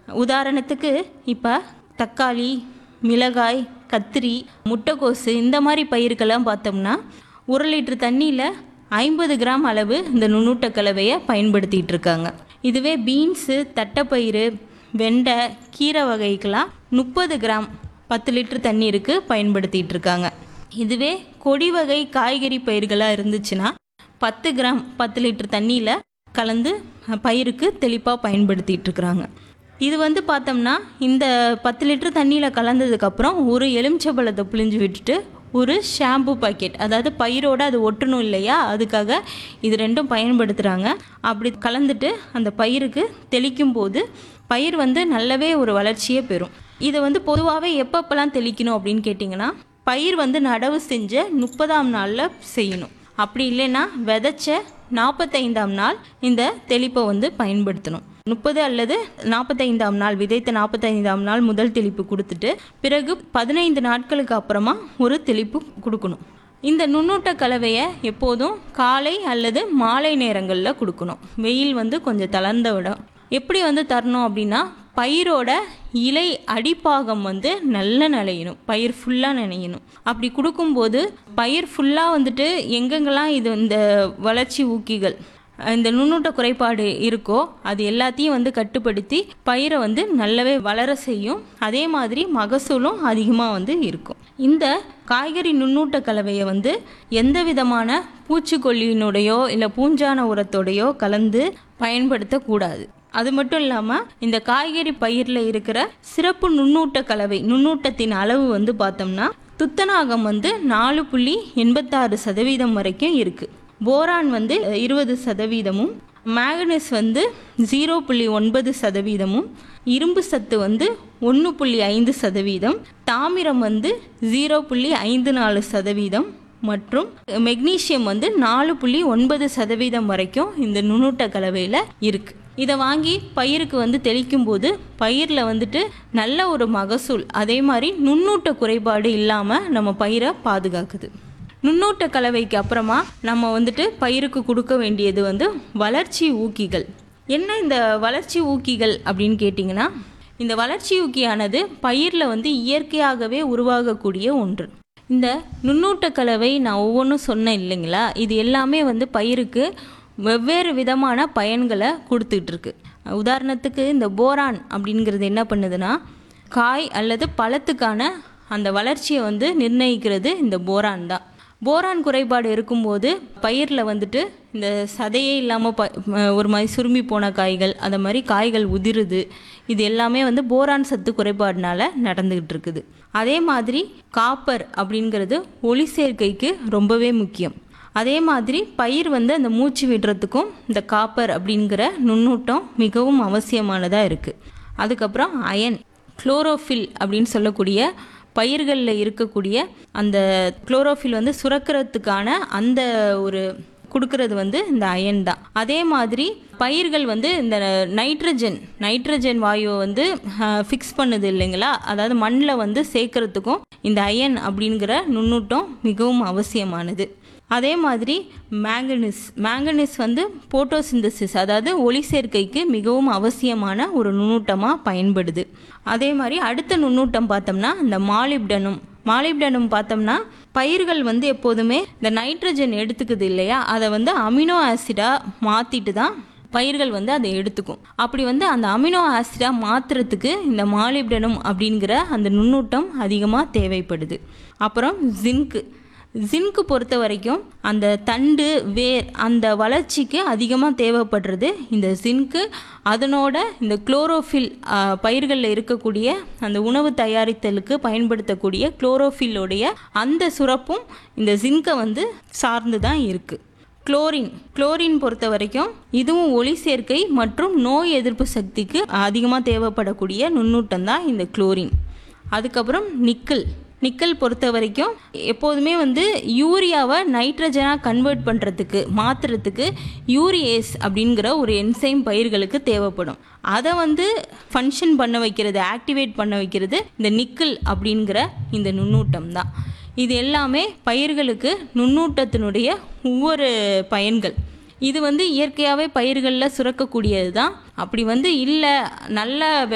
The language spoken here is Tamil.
உதாரணத்துக்கு இப்போ தக்காளி மிளகாய் கத்திரி முட்டைக்கோசு இந்த மாதிரி பயிர்களெல்லாம் பார்த்தோம்னா ஒரு லிட்டர் தண்ணியில் ஐம்பது கிராம் அளவு இந்த நுண்ணூட்ட கலவையை பயன்படுத்திகிட்டு இருக்காங்க இதுவே பீன்ஸு தட்டைப்பயிறு வெண்டை கீரை வகைக்கெல்லாம் முப்பது கிராம் பத்து லிட்டர் தண்ணீருக்கு பயன்படுத்திகிட்டு இருக்காங்க இதுவே கொடி வகை காய்கறி பயிர்களாக இருந்துச்சுன்னா பத்து கிராம் பத்து லிட்டர் தண்ணியில் கலந்து பயிருக்கு தெளிப்பாக பயன்படுத்திகிட்டு இருக்கிறாங்க இது வந்து பார்த்தோம்னா இந்த பத்து லிட்டர் தண்ணியில் கலந்ததுக்கப்புறம் ஒரு எலுமிச்சம்பழத்தை புழிஞ்சு விட்டுட்டு ஒரு ஷாம்பு பாக்கெட் அதாவது பயிரோடு அது ஒட்டணும் இல்லையா அதுக்காக இது ரெண்டும் பயன்படுத்துகிறாங்க அப்படி கலந்துட்டு அந்த பயிருக்கு தெளிக்கும் போது பயிர் வந்து நல்லாவே ஒரு வளர்ச்சியே பெறும் இதை வந்து பொதுவாகவே எப்பப்பெல்லாம் தெளிக்கணும் அப்படின்னு கேட்டிங்கன்னா பயிர் வந்து நடவு செஞ்ச முப்பதாம் நாளில் செய்யணும் அப்படி இல்லைன்னா விதைச்ச நாற்பத்தைந்தாம் நாள் இந்த தெளிப்பை வந்து பயன்படுத்தணும் முப்பது அல்லது நாற்பத்தைந்தாம் நாள் விதைத்த நாற்பத்தைந்தாம் நாள் முதல் தெளிப்பு கொடுத்துட்டு பிறகு பதினைந்து நாட்களுக்கு அப்புறமா ஒரு தெளிப்பு கொடுக்கணும் இந்த நுண்ணூட்ட கலவையை எப்போதும் காலை அல்லது மாலை நேரங்களில் கொடுக்கணும் வெயில் வந்து கொஞ்சம் தளர்ந்த விடும் எப்படி வந்து தரணும் அப்படின்னா பயிரோட இலை அடிப்பாகம் வந்து நல்லா நனையணும் பயிர் ஃபுல்லாக நனையணும் அப்படி கொடுக்கும்போது பயிர் ஃபுல்லாக வந்துட்டு எங்கெங்கெல்லாம் இது இந்த வளர்ச்சி ஊக்கிகள் இந்த நுண்ணூட்ட குறைபாடு இருக்கோ அது எல்லாத்தையும் வந்து கட்டுப்படுத்தி பயிரை வந்து நல்லாவே வளர செய்யும் அதே மாதிரி மகசூலும் அதிகமாக வந்து இருக்கும் இந்த காய்கறி நுண்ணூட்ட கலவையை வந்து எந்த விதமான பூச்சிக்கொல்லியினுடையோ இல்லை பூஞ்சான உரத்தோடையோ கலந்து பயன்படுத்தக்கூடாது அது மட்டும் இல்லாமல் இந்த காய்கறி பயிரில் இருக்கிற சிறப்பு நுண்ணூட்ட கலவை நுண்ணூட்டத்தின் அளவு வந்து பார்த்தோம்னா துத்தநாகம் வந்து நாலு புள்ளி எண்பத்தாறு சதவீதம் வரைக்கும் இருக்குது போரான் வந்து இருபது சதவீதமும் மேங்கனஸ் வந்து ஜீரோ புள்ளி ஒன்பது சதவீதமும் இரும்பு சத்து வந்து ஒன்று புள்ளி ஐந்து சதவீதம் தாமிரம் வந்து ஜீரோ புள்ளி ஐந்து நாலு சதவீதம் மற்றும் மெக்னீசியம் வந்து நாலு புள்ளி ஒன்பது சதவீதம் வரைக்கும் இந்த நுண்ணூட்ட கலவையில் இருக்குது இதை வாங்கி பயிருக்கு வந்து தெளிக்கும் போது பயிரில் வந்துட்டு நல்ல ஒரு மகசூல் அதே மாதிரி நுண்ணூட்ட குறைபாடு இல்லாமல் நம்ம பயிரை பாதுகாக்குது நுண்ணூட்ட கலவைக்கு அப்புறமா நம்ம வந்துட்டு பயிருக்கு கொடுக்க வேண்டியது வந்து வளர்ச்சி ஊக்கிகள் என்ன இந்த வளர்ச்சி ஊக்கிகள் அப்படின்னு கேட்டிங்கன்னா இந்த வளர்ச்சி ஊக்கியானது பயிரில் வந்து இயற்கையாகவே உருவாகக்கூடிய ஒன்று இந்த நுண்ணூட்ட கலவை நான் ஒவ்வொன்றும் சொன்னேன் இல்லைங்களா இது எல்லாமே வந்து பயிருக்கு வெவ்வேறு விதமான பயன்களை கொடுத்துட்ருக்கு உதாரணத்துக்கு இந்த போரான் அப்படிங்கிறது என்ன பண்ணுதுன்னா காய் அல்லது பழத்துக்கான அந்த வளர்ச்சியை வந்து நிர்ணயிக்கிறது இந்த போரான் தான் போரான் குறைபாடு இருக்கும்போது பயிரில் வந்துட்டு இந்த சதையே இல்லாமல் ப ஒரு மாதிரி சுரும்பி போன காய்கள் அந்த மாதிரி காய்கள் உதிருது இது எல்லாமே வந்து போரான் சத்து குறைபாடுனால நடந்துக்கிட்டு இருக்குது அதே மாதிரி காப்பர் அப்படிங்கிறது ஒளி சேர்க்கைக்கு ரொம்பவே முக்கியம் அதே மாதிரி பயிர் வந்து அந்த மூச்சு விடுறதுக்கும் இந்த காப்பர் அப்படிங்கிற நுண்ணூட்டம் மிகவும் அவசியமானதாக இருக்குது அதுக்கப்புறம் அயன் குளோரோஃபில் அப்படின்னு சொல்லக்கூடிய பயிர்களில் இருக்கக்கூடிய அந்த குளோரோஃபில் வந்து சுரக்கிறதுக்கான அந்த ஒரு கொடுக்கறது வந்து இந்த அயன் தான் அதே மாதிரி பயிர்கள் வந்து இந்த நைட்ரஜன் நைட்ரஜன் வாயுவை வந்து ஃபிக்ஸ் பண்ணுது இல்லைங்களா அதாவது மண்ணில் வந்து சேர்க்கறதுக்கும் இந்த அயன் அப்படிங்கிற நுண்ணூட்டம் மிகவும் அவசியமானது அதே மாதிரி மேங்கனிஸ் மேங்கனிஸ் வந்து போட்டோசிந்தசிஸ் அதாவது ஒளி சேர்க்கைக்கு மிகவும் அவசியமான ஒரு நுண்ணூட்டமாக பயன்படுது அதே மாதிரி அடுத்த நுண்ணூட்டம் பார்த்தோம்னா இந்த மாலிப்டனும் மாலிப்டனும் பார்த்தோம்னா பயிர்கள் வந்து எப்போதுமே இந்த நைட்ரஜன் எடுத்துக்குது இல்லையா அதை வந்து அமினோ ஆசிடாக மாற்றிட்டு தான் பயிர்கள் வந்து அதை எடுத்துக்கும் அப்படி வந்து அந்த அமினோ ஆசிடாக மாற்றுறதுக்கு இந்த மாலிப்டனும் அப்படிங்கிற அந்த நுண்ணூட்டம் அதிகமாக தேவைப்படுது அப்புறம் ஜிங்க்கு ஜிங்க்கு பொறுத்த வரைக்கும் அந்த தண்டு வேர் அந்த வளர்ச்சிக்கு அதிகமாக தேவைப்படுறது இந்த ஜிங்க்கு அதனோட இந்த குளோரோஃபில் பயிர்களில் இருக்கக்கூடிய அந்த உணவு தயாரித்தலுக்கு பயன்படுத்தக்கூடிய குளோரோஃபில்லுடைய அந்த சுரப்பும் இந்த ஜிங்கை வந்து சார்ந்து தான் இருக்குது குளோரின் குளோரின் பொறுத்த வரைக்கும் இதுவும் ஒளி சேர்க்கை மற்றும் நோய் எதிர்ப்பு சக்திக்கு அதிகமாக தேவைப்படக்கூடிய நுண்ணூட்டம் தான் இந்த குளோரின் அதுக்கப்புறம் நிக்கல் நிக்கல் பொறுத்த வரைக்கும் எப்போதுமே வந்து யூரியாவை நைட்ரஜனாக கன்வெர்ட் பண்ணுறதுக்கு மாற்றுறதுக்கு யூரியேஸ் அப்படிங்கிற ஒரு என்சைம் பயிர்களுக்கு தேவைப்படும் அதை வந்து ஃபங்க்ஷன் பண்ண வைக்கிறது ஆக்டிவேட் பண்ண வைக்கிறது இந்த நிக்கல் அப்படிங்கிற இந்த நுண்ணூட்டம் தான் இது எல்லாமே பயிர்களுக்கு நுண்ணூட்டத்தினுடைய ஒவ்வொரு பயன்கள் இது வந்து இயற்கையாகவே பயிர்களில் சுரக்கக்கூடியது தான் அப்படி வந்து இல்லை நல்ல